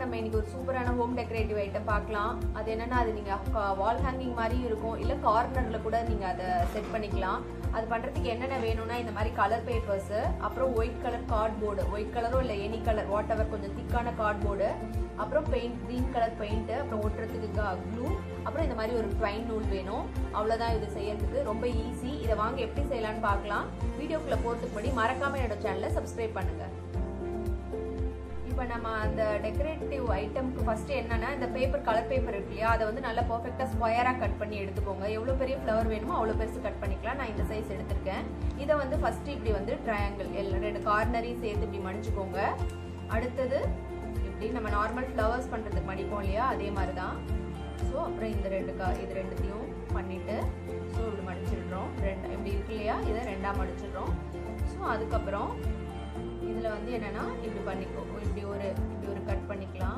நம்ம இன்னைக்கு ஒரு சூப்பரான ஹோம் டெக்கரேட்டிவ் ஐட்டம் பார்க்கலாம் அது என்னன்னா அது நீங்க வால் ஹேங்கிங் மாதிரியும் இருக்கும் இல்ல கார்னர்ல கூட நீங்க அதை செட் பண்ணிக்கலாம் அது பண்றதுக்கு என்னென்ன வேணும்னா இந்த மாதிரி கலர் பேப்பர்ஸ் அப்புறம் ஒயிட் கலர் கார்ட்போர்டு ஒயிட் கலரோ இல்ல எனி கலர் வாட் எவர் கொஞ்சம் திக்கான கார்ட்போர்டு அப்புறம் பெயிண்ட் க்ரீன் கலர் பெயிண்ட் அப்புறம் ஒட்டுறதுக்கு க்ளூ அப்புறம் இந்த மாதிரி ஒரு ட்வைன் நூல் வேணும் அவ்வளவுதான் இது செய்யறதுக்கு ரொம்ப ஈஸி இதை வாங்க எப்படி செய்யலாம்னு பார்க்கலாம் வீடியோக்குள்ள போறதுக்கு முன்னாடி மறக்காம என்னோட சேனலை சப்ஸ்கிரைப் பண்ணுங்க இப்போ நம்ம அந்த டெக்கரேட்டிவ் ஐட்டம்க்கு ஃபர்ஸ்ட் என்னன்னா இந்த பேப்பர் கலர் பேப்பர் இருக்கு இல்லையா அதை வந்து நல்லா பர்ஃபெக்டா ஸ்கொயரா கட் பண்ணி எடுத்துக்கோங்க எவ்வளவு பெரிய ஃப்ளவர் வேணுமோ அவ்வளவு பெருசு கட் பண்ணிக்கலாம் நான் இந்த சைஸ் எடுத்திருக்கேன் இதை வந்து ஃபர்ஸ்ட் இப்படி வந்து ட்ரையாங்கிள் ரெண்டு கார்னரையும் சேர்த்து இப்படி மடிச்சுக்கோங்க அடுத்தது இப்படி நம்ம நார்மல் ஃப்ளவர்ஸ் பண்றதுக்கு மடிப்போம் இல்லையா அதே மாதிரி தான் ஸோ அப்புறம் இந்த ரெண்டு கா இது ரெண்டுத்தையும் பண்ணிட்டு ஸோ இப்படி மடிச்சிடுறோம் ரெண்டு இப்படி இருக்கு இல்லையா இதை ரெண்டா மடிச்சிடுறோம் ஸோ அதுக்கப்புறம் இதுல வந்து என்னன்னா இப்படி பண்ணிக்கோ இப்படி ஒரு இப்படி ஒரு கட் பண்ணிக்கலாம்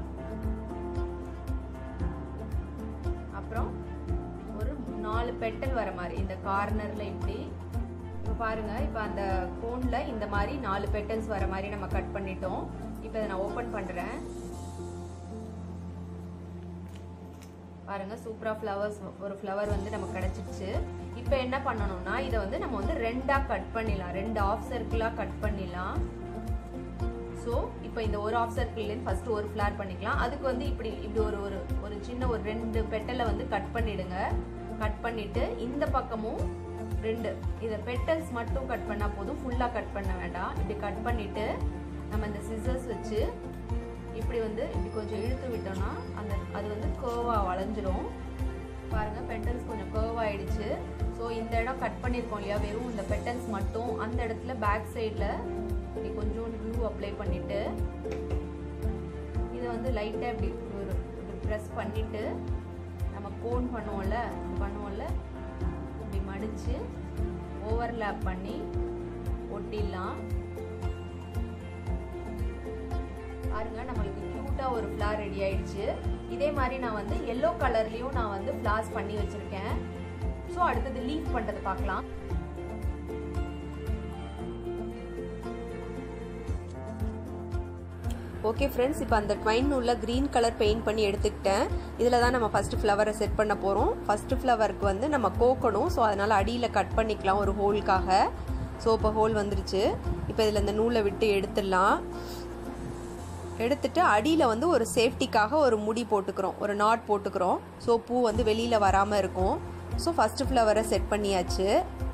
அப்புறம் ஒரு நாலு பெட்டல் வர மாதிரி இந்த கார்னர்ல இப்படி இப்போ பாருங்க இப்போ அந்த கோன்ல இந்த மாதிரி நாலு பெட்டல்ஸ் வர மாதிரி நம்ம கட் பண்ணிட்டோம் இப்போ இதை நான் ஓபன் பண்றேன் பாருங்க சூப்பரா ஃப்ளவர்ஸ் ஒரு ஃப்ளவர் வந்து நமக்கு கிடைச்சிருச்சு இப்போ என்ன பண்ணணும்னா இதை வந்து நம்ம வந்து ரெண்டா கட் பண்ணிடலாம் ரெண்டு ஆஃப் சர்க்கிளா கட் பண்ணிடலாம் ஸோ இப்போ இந்த ஒரு ஆஃப் சர்க்கிள்லேருந்து ஃபர்ஸ்ட் ஒரு ஃப்ளார் பண்ணிக்கலாம் அதுக்கு வந்து இப்படி இப்படி ஒரு ஒரு ஒரு சின்ன ஒரு ரெண்டு பெட்டலை வந்து கட் பண்ணிடுங்க கட் பண்ணிட்டு இந்த பக்கமும் ரெண்டு இதை பெட்டல்ஸ் மட்டும் கட் பண்ணா போதும் ஃபுல்லாக கட் பண்ண வேண்டாம் இப்படி கட் பண்ணிட்டு நம்ம இந்த சிசர்ஸ் வச்சு இப்படி வந்து இப்படி கொஞ்சம் இழுத்து விட்டோம்னா அந்த அது வந்து கேர்வா வளைஞ்சிரும் பாருங்க பெட்டல்ஸ் கொஞ்சம் கேர்வ் ஆயிடுச்சு ஸோ இந்த இடம் கட் பண்ணியிருக்கோம் இல்லையா வெறும் இந்த பெட்டல்ஸ் மட்டும் அந்த இடத்துல பேக் சைடில் இப்படி கொஞ்சோண்டு க்ளூ அப்ளை பண்ணிட்டு இதை வந்து லைட்டாக இப்படி ஒரு இப்படி ப்ரெஸ் பண்ணிட்டு நம்ம கோன் பண்ணுவோம்ல பண்ணுவோம்ல இப்படி மடிச்சு ஓவர்லேப் பண்ணி ஒட்டிடலாம் பாருங்க நம்மளுக்கு கியூட்டா ஒரு ஃப்ளார் ரெடி ஆயிடுச்சு இதே மாதிரி நான் வந்து எல்லோ கலர்லயும் நான் வந்து ஃப்ளார்ஸ் பண்ணி வச்சிருக்கேன் ஸோ அடுத்தது லீஃப் பண்றது பார்க்கலாம் ஓகே ஃப்ரெண்ட்ஸ் இப்போ அந்த ட்வைன் நூலில் க்ரீன் கலர் பெயிண்ட் பண்ணி எடுத்துக்கிட்டேன் இதில் தான் நம்ம ஃபஸ்ட்டு ஃப்ளவரை செட் பண்ண போகிறோம் ஃபஸ்ட்டு ஃப்ளவருக்கு வந்து நம்ம கோக்கணும் ஸோ அதனால் அடியில் கட் பண்ணிக்கலாம் ஒரு ஹோலுக்காக ஸோ இப்போ ஹோல் வந்துருச்சு இப்போ இதில் இந்த நூலை விட்டு எடுத்துடலாம் எடுத்துட்டு அடியில் வந்து ஒரு சேஃப்டிக்காக ஒரு முடி போட்டுக்கிறோம் ஒரு நாட் போட்டுக்கிறோம் ஸோ பூ வந்து வெளியில் வராமல் இருக்கும் ஸோ ஃபஸ்ட்டு ஃப்ளவரை செட் பண்ணியாச்சு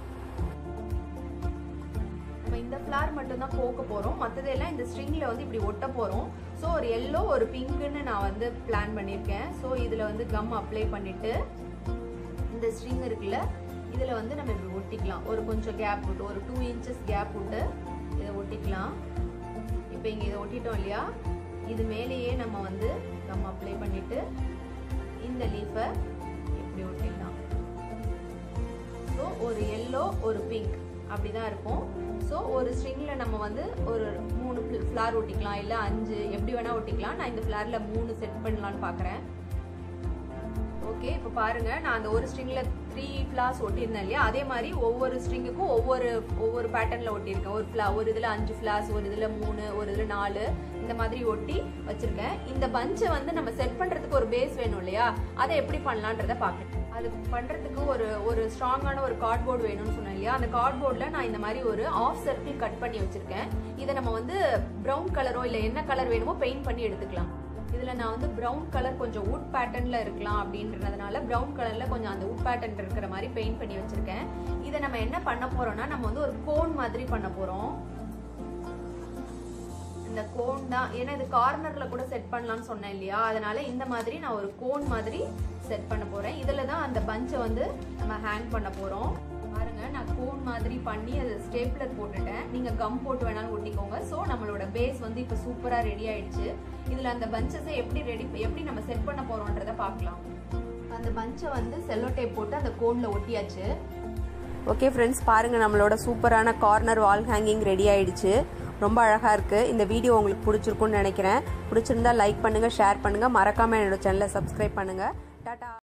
நம்ம இந்த ஃப்ளார் மட்டும் தான் போக்க போறோம் மற்றதெல்லாம் இந்த ஸ்ட்ரிங்ல வந்து இப்படி ஒட்ட போறோம் ஸோ ஒரு எல்லோ ஒரு பிங்க்னு நான் வந்து பிளான் பண்ணியிருக்கேன் ஸோ இதுல வந்து கம் அப்ளை பண்ணிட்டு இந்த ஸ்ட்ரிங் இருக்குல்ல இதுல வந்து நம்ம இப்படி ஒட்டிக்கலாம் ஒரு கொஞ்சம் கேப் விட்டு ஒரு டூ இன்ச்சஸ் கேப் விட்டு இதை ஒட்டிக்கலாம் இப்போ இங்க இதை ஒட்டிட்டோம் இல்லையா இது மேலேயே நம்ம வந்து கம் அப்ளை பண்ணிட்டு இந்த லீஃபை இப்படி ஒட்டிக்கலாம் ஸோ ஒரு எல்லோ ஒரு பிங்க் அப்படிதான் இருக்கும் ஸோ ஒரு ஸ்ட்ரிங்ல நம்ம வந்து ஒரு மூணு ஃப்ளார் ஒட்டிக்கலாம் இல்லை அஞ்சு எப்படி வேணா ஒட்டிக்கலாம் நான் இந்த ஃப்ளார்ல மூணு செட் பண்ணலான்னு பார்க்குறேன் ஓகே இப்போ பாருங்க நான் அந்த ஒரு ஸ்ட்ரிங்ல த்ரீ ஃப்ளார்ஸ் ஒட்டியிருந்தேன் இல்லையா அதே மாதிரி ஒவ்வொரு ஸ்ட்ரிங்குக்கும் ஒவ்வொரு ஒவ்வொரு பேட்டர்ன்ல ஒட்டியிருக்கேன் ஒரு ஃப்ளா ஒரு இதுல அஞ்சு ஃப்ளார்ஸ் ஒரு இதுல மூணு ஒரு இதுல நாலு இந்த மாதிரி ஒட்டி வச்சிருக்கேன் இந்த பஞ்சை வந்து நம்ம செட் பண்றதுக்கு ஒரு பேஸ் வேணும் இல்லையா அதை எப்படி பண்ணலான்றத பார்க்கலாம் அது பண்றதுக்கு ஒரு ஒரு ஸ்ட்ராங்கான ஒரு கார்ட்போர்டு வேணும்னு சொன்னேன் இல்லையா அந்த கார்ட்போர்டில் நான் இந்த மாதிரி ஒரு ஆஃப் சர்க்கிள் கட் பண்ணி வச்சிருக்கேன் இதை நம்ம வந்து ப்ரௌன் கலரோ இல்லை என்ன கலர் வேணுமோ பெயிண்ட் பண்ணி எடுத்துக்கலாம் இதுல நான் வந்து ப்ரௌன் கலர் கொஞ்சம் வுட் பேட்டர்ன்ல இருக்கலாம் அப்படின்றதுனால ப்ரௌன் கலர்ல கொஞ்சம் அந்த வுட் பேட்டர்ன் இருக்கிற மாதிரி பெயிண்ட் பண்ணி வச்சிருக்கேன் இதை நம்ம என்ன பண்ண போறோம்னா நம்ம வந்து ஒரு கோன் மாதிரி பண்ண போறோம் இந்த கோன் தான் ஏன்னா இது கார்னர்ல கூட செட் பண்ணலாம்னு சொன்னேன் இல்லையா அதனால இந்த மாதிரி நான் ஒரு கோன் மாதிரி செட் பண்ண போறேன் இதுல தான் அந்த பஞ்சை வந்து நம்ம ஹேங் பண்ண போறோம் பாருங்க நான் கோன் மாதிரி பண்ணி அது ஸ்டேப்லர் போட்டுட்டேன் நீங்க கம் போட்டு வேணாலும் ஒட்டிக்கோங்க ஸோ நம்மளோட பேஸ் வந்து இப்போ சூப்பரா ரெடி ஆயிடுச்சு இதுல அந்த பஞ்சஸை எப்படி ரெடி எப்படி நம்ம செட் பண்ண போறோம்ன்றத பார்க்கலாம் அந்த பஞ்சை வந்து செல்லோ டேப் போட்டு அந்த கோன்ல ஒட்டியாச்சு ஓகே ஃப்ரெண்ட்ஸ் பாருங்கள் நம்மளோட சூப்பரான கார்னர் வால் ஹேங்கிங் ரெடி ஆயிடுச்சு ரொம்ப அழகாக இருக்குது இந்த வீடியோ உங்களுக்கு பிடிச்சிருக்குன்னு நினைக்கிறேன் பிடிச்சிருந்தா லைக் பண்ணுங்கள் ஷேர் பண்ணுங்கள் மறக்காமல் என்னோட சேனலை சப்ஸ்கிரைப் பண்ணுங்கள்